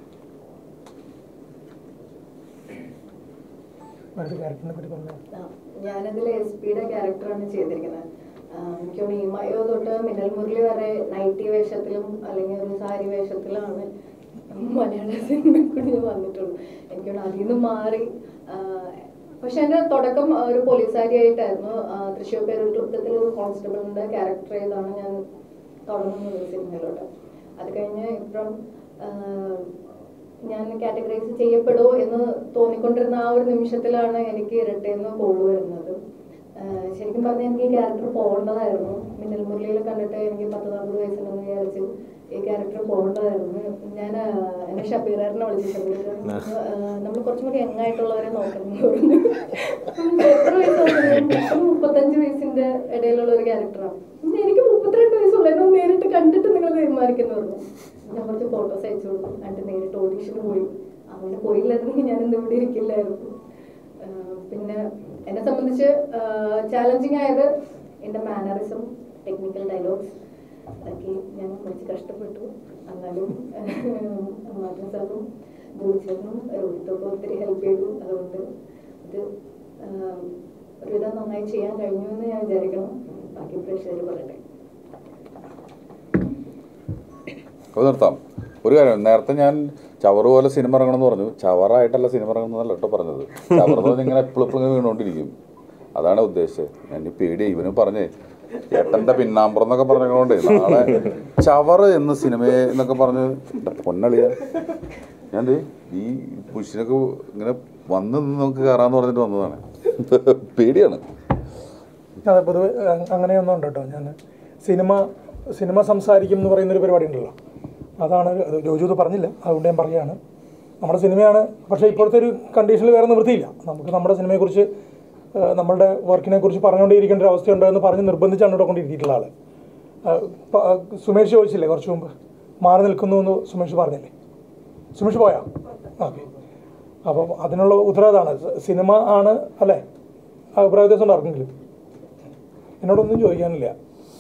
ക്യാരക്ടറിനെ പറ്റി പറഞ്ഞു ആ, ഞാനതിൽ എസ് പിയുടെ ക്യാരക്ടറാണ് ചെയ്തിരിക്കുന്നത് ആ, എനിക്ക് തോന്നുന്നു ഈ മയോ തൊട്ട് മിന്നൽ മുരളി വരെ നൈറ്റി വേഷത്തിലും അല്ലെങ്കിൽ ഒരു സാരി വേഷത്തിലാണ് മലയാള സിനിമയിൽ കൂടി ഞാൻ വന്നിട്ടുള്ളൂ എനിക്ക് തോന്നുന്നു അതിൽ നിന്ന് മാറി ആ, പക്ഷെ എൻ്റെ തുടക്കം ഒരു പോലീസുകാരിയായിട്ടായിരുന്നു ആ, തൃശ്ശൂർ പേരുള്ളത്തിൽ ഒരു കോൺസ്റ്റബിളിൻ്റെ ക്യാരക്ടർ ചെയ്താണ് ഞാൻ തുടങ്ങുന്നത് സിനിമയിലോട്ട് അത് കഴിഞ്ഞ് ഇപ്പം ആ, ഞാൻ കാറ്റഗറൈസ് ചെയ്യപ്പെടുമോ എന്ന് തോന്നിക്കൊണ്ടിരുന്ന ആ ഒരു നിമിഷത്തിലാണ് എനിക്ക് ഇരട്ടേന്ന് കോള് വരുന്നത് ആഹ് ശരിക്കും പറഞ്ഞാൽ എനിക്ക് ഈ ക്യാരക്ടർ പോകേണ്ടതായിരുന്നു മിന്നൽ മുരളിയിൽ കണ്ടിട്ട് എനിക്ക് പത്ത് നാൽപ്പത് വയസ്സുണ്ടെന്ന് വിചാരിച്ച് ഈ ക്യാരക്ടർ പോകേണ്ടതായിരുന്നു ഞാൻ ആഹ് എന്നെ ഷബീറാറിനെ വിളിച്ചു ഷബീർ നമ്മൾ കുറച്ചും കൂടി യങ് ആയിട്ടുള്ളവരെ നോക്കണം എന്ന് പറഞ്ഞു എത്ര വയസ്സ് മുപ്പത് മുപ്പത്തഞ്ച് വയസ്സിന്റെ ഇടയിലുള്ള ഒരു ക്യാരക്ടറാണ് എനിക്ക് മുപ്പത്തിരണ്ട് വയസ്സുള്ള എന്നെ ഒന്ന് നേരിട്ട് കണ്ടിട്ട് നിങ്ങൾ തീരുമാനിക്കുന്നു പറഞ്ഞു ഞാൻ കുറച്ച് ഫോട്ടോസ് അയച്ചു കൊടുത്തു എന്നിട്ട് നേരിട്ട് ഓഡീഷന് പോയി അങ്ങനെ പോയില്ലായിരുന്നെങ്കിൽ ഞാൻ ഇന്ന് ഇവിടെ ഇരിക്കില്ലായിരുന്നു ആഹ് പിന്നെ എന്നെ സംബന്ധിച്ച് ചാലഞ്ചിങ് ആയത് എൻ്റെ മാനറിസം ടെക്നിക്കൽ ഡയലോഗ്സ് അതൊക്കെ ഞാൻ കുറച്ച് കഷ്ടപ്പെട്ടു എന്നാലും മാറ്റൻ സാറും ജോലിച്ചേട്ടനും രോഹിത്തൊക്കെ ഒത്തിരി ഹെൽപ്പ് ചെയ്തു അതുകൊണ്ട് ഇത് ആഹ് ഒരുവിധം നന്നായി ചെയ്യാൻ കഴിഞ്ഞു എന്ന് ഞാൻ വിചാരിക്കണം ബാക്കി പ്രേക്ഷകർ പറയട്ടെ അത് നിർത്താം ഒരു കാര്യം നേരത്തെ ഞാൻ ചവറ് പോലെ സിനിമ ഇറങ്ങണമെന്ന് പറഞ്ഞു ചവറായിട്ടല്ല സിനിമ ഇറങ്ങുന്നതല്ല കേട്ടോ പറഞ്ഞത് ചവർ എന്ന് പറഞ്ഞാൽ ഇങ്ങനെ എപ്പോഴും എപ്പോഴും വീണുകൊണ്ടിരിക്കും അതാണ് ഉദ്ദേശിച്ചത് ഞാൻ ഈ പേടി ഇവനും പറഞ്ഞേ ഏട്ടൻ്റെ പിന്നാമ്പുറം എന്നൊക്കെ പറഞ്ഞുകൊണ്ട് നാളെ ചവറ് എന്ന് സിനിമയെ എന്നൊക്കെ പറഞ്ഞ് എൻ്റെ പൊന്നളിയ ഞാൻ ദേ ഈ പുഷിനൊക്കെ ഇങ്ങനെ വന്ന് നിന്ന് നമുക്ക് കയറാന്ന് പറഞ്ഞിട്ട് വന്നതാണ് പേടിയാണ് അതെ പൊതുവെ അ- അങ്ങനെയൊന്നും ഉണ്ട് കേട്ടോ ഞാൻ സിനിമ സിനിമ സംസാരിക്കും എന്ന് പറയുന്നൊരു പരിപാടി ഉണ്ടല്ലോ അതാണ് അത് ജോജു ഇത് പറഞ്ഞില്ല അതുകൊണ്ട് ഞാൻ പറയുകയാണ് നമ്മുടെ സിനിമയാണ് പക്ഷേ ഇപ്പോഴത്തെ ഒരു കണ്ടീഷനിൽ വേറെ നിവൃത്തിയില്ല നമുക്ക് നമ്മുടെ സിനിമയെക്കുറിച്ച് ആ, നമ്മളുടെ വർക്കിനെ കുറിച്ച് പറഞ്ഞുകൊണ്ടേയിരിക്കേണ്ട ഒരു അവസ്ഥയുണ്ടോ എന്ന് പറഞ്ഞ് നിർബന്ധിച്ചാണ് ഇവിടെ കൊണ്ടിരിക്കിയിട്ടുള്ള ആൾ സുമേഷ് ചോദിച്ചില്ലേ കുറച്ച് മുമ്പ് മാറി നിൽക്കുന്നു എന്ന് സുമേഷ് പറഞ്ഞില്ലേ സുമേഷ് പോയാ ഓക്കെ അപ്പം അതിനുള്ള ഉത്തരവാദമാണ് സിനിമ ആണ് അല്ലേ അഭിപ്രായ വ്യത്യാസം ഉണ്ട് ആർക്കെങ്കിലും എന്നോടൊന്നും ചോദിക്കാനില്ല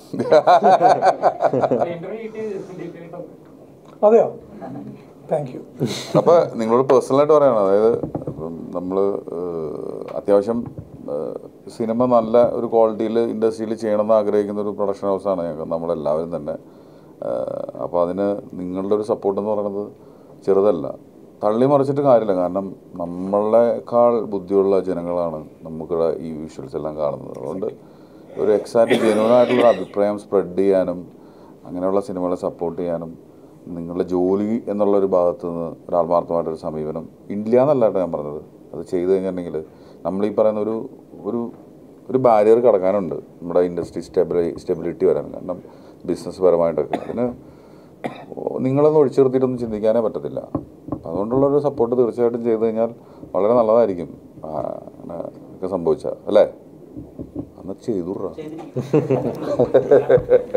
ഇന്റർവ്യൂ കിട്ടി അതെയോ താങ്ക് യു അപ്പോൾ നിങ്ങളോട് പേഴ്സണലായിട്ട് പറയണം അതായത് ഇപ്പം നമ്മൾ അത്യാവശ്യം ഏഹ്, സിനിമ നല്ല ഒരു ക്വാളിറ്റിയിൽ ഇൻഡസ്ട്രിയിൽ ചെയ്യണമെന്ന് ആഗ്രഹിക്കുന്ന ഒരു പ്രൊഡക്ഷൻ ഹൗസാണ് ഞങ്ങൾ നമ്മളെല്ലാവരും തന്നെ അപ്പോൾ അതിന് നിങ്ങളുടെ ഒരു സപ്പോർട്ട് എന്ന് പറയുന്നത് ചെറുതല്ല തള്ളി മറിച്ചിട്ട് കാര്യമില്ല കാരണം നമ്മളെക്കാൾ ബുദ്ധിയുള്ള ജനങ്ങളാണ് നമുക്കിവിടെ ഈ വിഷ്വൽസ് എല്ലാം കാണുന്നത് അതുകൊണ്ട് ഒരു എക്സാക്റ്റ് ജെനുവൻ ആയിട്ടുള്ള അഭിപ്രായം സ്പ്രെഡ് ചെയ്യാനും അങ്ങനെയുള്ള സിനിമകളെ സപ്പോർട്ട് ചെയ്യാനും നിങ്ങളുടെ ജോലി എന്നുള്ള ഒരു ഭാഗത്ത് നിന്ന് ഒരു ആത്മാർത്ഥമായിട്ടൊരു സമീപനം ഇല്ല എന്നല്ല കേട്ടോ ഞാൻ പറഞ്ഞത് അത് ചെയ്തു കഴിഞ്ഞിട്ടുണ്ടെങ്കിൽ നമ്മൾ ഈ പറയുന്ന ഒരു ഒരു ഒരു ബാരിയർ കടക്കാനുണ്ട് നമ്മുടെ ഇൻഡസ്ട്രി സ്റ്റെബിലി സ്റ്റെബിലിറ്റി വരാൻ കാരണം ബിസിനസ് പരമായിട്ടൊക്കെ അതിന് നിങ്ങളൊന്നും ഒഴിച്ചു നിർത്തിയിട്ടൊന്നും ചിന്തിക്കാനേ പറ്റത്തില്ല അപ്പം അതുകൊണ്ടുള്ളൊരു സപ്പോർട്ട് തീർച്ചയായിട്ടും ചെയ്തു കഴിഞ്ഞാൽ വളരെ നല്ലതായിരിക്കും ആ, അങ്ങനെ ഒക്കെ സംഭവിച്ചാൽ അല്ലേ അന്ന് ചെയ്തു ചെയ്തിരിക്കും